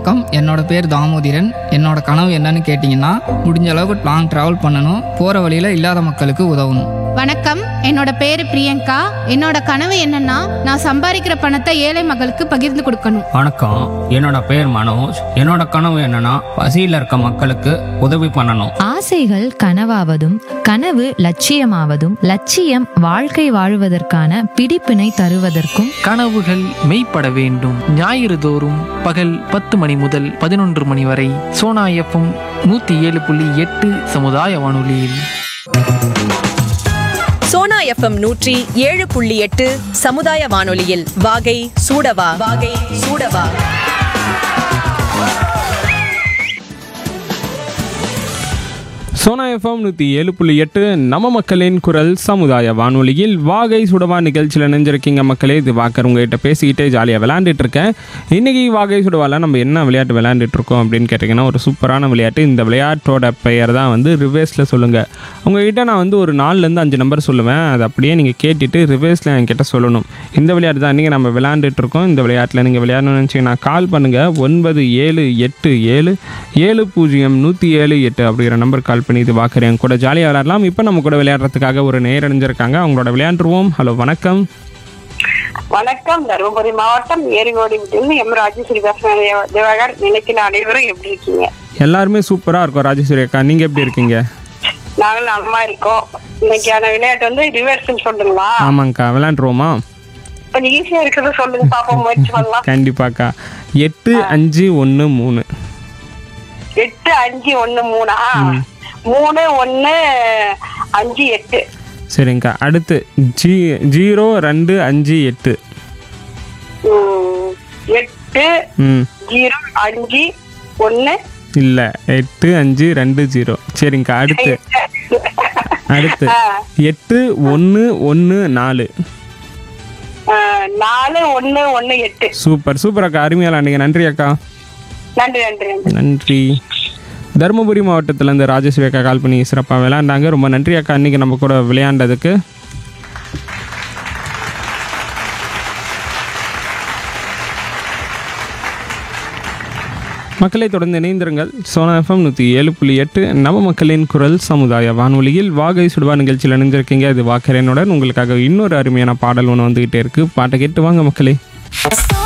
வணக்கம் என்னோட பேர் தாமோதிரன் என்னோட கனவு என்னன்னு கேட்டிங்கன்னா முடிஞ்ச அளவுக்கு லாங் ட்ராவல் பண்ணணும் போகிற வழியில் இல்லாத மக்களுக்கு உதவணும் வணக்கம் என்னோட பேரு பிரியங்கா என்னோட கனவு என்னன்னா நான் சம்பாதிக்கிற பணத்தை ஏழை மக்களுக்கு பகிர்ந்து கொடுக்கணும் வணக்கம் என்னோட பேர் மனோஜ் என்னோட கனவு என்னன்னா பசியில் இருக்க மக்களுக்கு உதவி பண்ணணும் ஆசைகள் கனவாவதும் கனவு லட்சியமாவதும் லட்சியம் வாழ்க்கை வாழுவதற்கான பிடிப்பினை தருவதற்கும் கனவுகள் மெய்ப்பட வேண்டும் ஞாயிறு தோறும் பகல் பத்து மணி முதல் பதினொன்று மணி வரை சோனா எஃப்எம் நூற்றி ஏழு புள்ளி எட்டு சமுதாய வானொலியில் சோனா எஃப்எம் நூற்றி ஏழு புள்ளி எட்டு சமுதாய வானொலியில் வாகை சூடவா வாகை சூடவா சோனா எஃப்எம் நூற்றி ஏழு புள்ளி எட்டு நம்ம மக்களின் குரல் சமுதாய வானொலியில் வாகை சுடவா நிகழ்ச்சியில் நினைஞ்சிருக்கீங்க மக்களே இது வாக்கர் உங்ககிட்ட பேசிக்கிட்டே ஜாலியாக விளையாண்டுட்டு இருக்கேன் இன்னைக்கு வாகை சுடவால நம்ம என்ன விளையாட்டு விளையாண்டுட்டு இருக்கோம் அப்படின்னு கேட்டிங்கன்னா ஒரு சூப்பரான விளையாட்டு இந்த விளையாட்டோட பெயர் தான் வந்து ரிவேர்ஸில் சொல்லுங்கள் உங்ககிட்ட நான் வந்து ஒரு நாலுலேருந்து அஞ்சு நம்பர் சொல்லுவேன் அதை அப்படியே நீங்கள் கேட்டுட்டு ரிவேர்ஸில் என்கிட்ட சொல்லணும் இந்த விளையாட்டு தான் இன்றைக்கி நம்ம விளையாண்டுட்டு இருக்கோம் இந்த விளையாட்டில் நீங்கள் விளையாடணும்னு நினச்சிங்கன்னா கால் பண்ணுங்கள் ஒன்பது ஏழு எட்டு ஏழு ஏழு பூஜ்ஜியம் நூற்றி ஏழு எட்டு அப்படிங்கிற நம்பர் கால் பண்ணி இது பார்க்குறேன் கூட ஜாலியாக விளையாடலாம் இப்போ நம்ம கூட விளையாடுறதுக்காக ஒரு நேர் அணிஞ்சிருக்காங்க அவங்களோட விளையாண்டுருவோம் ஹலோ வணக்கம் வணக்கம் தருமபுரி மாவட்டம் ஏரிகோடி விட்டு எம் ராஜேஸ்வரி பேசுறேன் தேவ- திவாகர் நினைக்கிற அனைவரும் எப்படி இருக்கீங்க எல்லாருமே சூப்பராக இருக்கும் ராஜேஸ்வரி அக்கா நீங்கள் எப்படி இருக்கீங்க நாங்கள் நலமா இருக்கோம் இன்னைக்கான விளையாட்டு வந்து ரிவர்ஸ் சொல்லுங்களா ஆமாங்க்கா விளையாண்டுருவோமா கொஞ்சம் ஈஸியா இருக்கிறத சொல்லுங்க பாப்போம் முயற்சி பண்ணலாம் கண்டிப்பாக்கா எட்டு அஞ்சு ஒன்று மூணு எட்டு அஞ்சு ஒண்ணு மூணா மூணு ஒண்ணு அஞ்சு எட்டு சரிங்கக்கா அடுத்து ஜீ ஜீரோ ரெண்டு அஞ்சு எட்டு ம், எட்டு ம் ஜீரோ அஞ்சு ஒண்ணு இல்லை எட்டு அஞ்சு ரெண்டு ஜீரோ சரிங்கக்கா அடுத்து அடுத்து ஆ, எட்டு ஒன்று ஒன்று நாலு ஆ, நாலு ஒண்ணு ஒண்ணு எட்டு சூப்பர் சூப்பர் அக்கா அருமையாக விளாண்டுங்க நன்றி அக்கா நன்றி நன்றி நன்றி நன்றி தருமபுரி மாவட்டத்தில் இந்த ராஜேஸ்வரி அக்கா கால் பண்ணி சிறப்பாக விளையாண்டாங்க ரொம்ப நன்றி அக்கா இன்றைக்கி நம்ம கூட விளையாண்டதுக்கு மக்களை தொடர்ந்து இணைந்திருங்கள் சோனா எஃப்எம் நூற்றி ஏழு புள்ளி எட்டு நவ மக்களின் குரல் சமுதாய வானொலியில் வாகை சுடுவா நிகழ்ச்சியில் இணைஞ்சிருக்கீங்க இது வாக்கரேனுடன் உங்களுக்காக இன்னொரு அருமையான பாடல் ஒன்று வந்துகிட்டே இருக்கு பாட்டை கேட்டு வாங்க மக்களே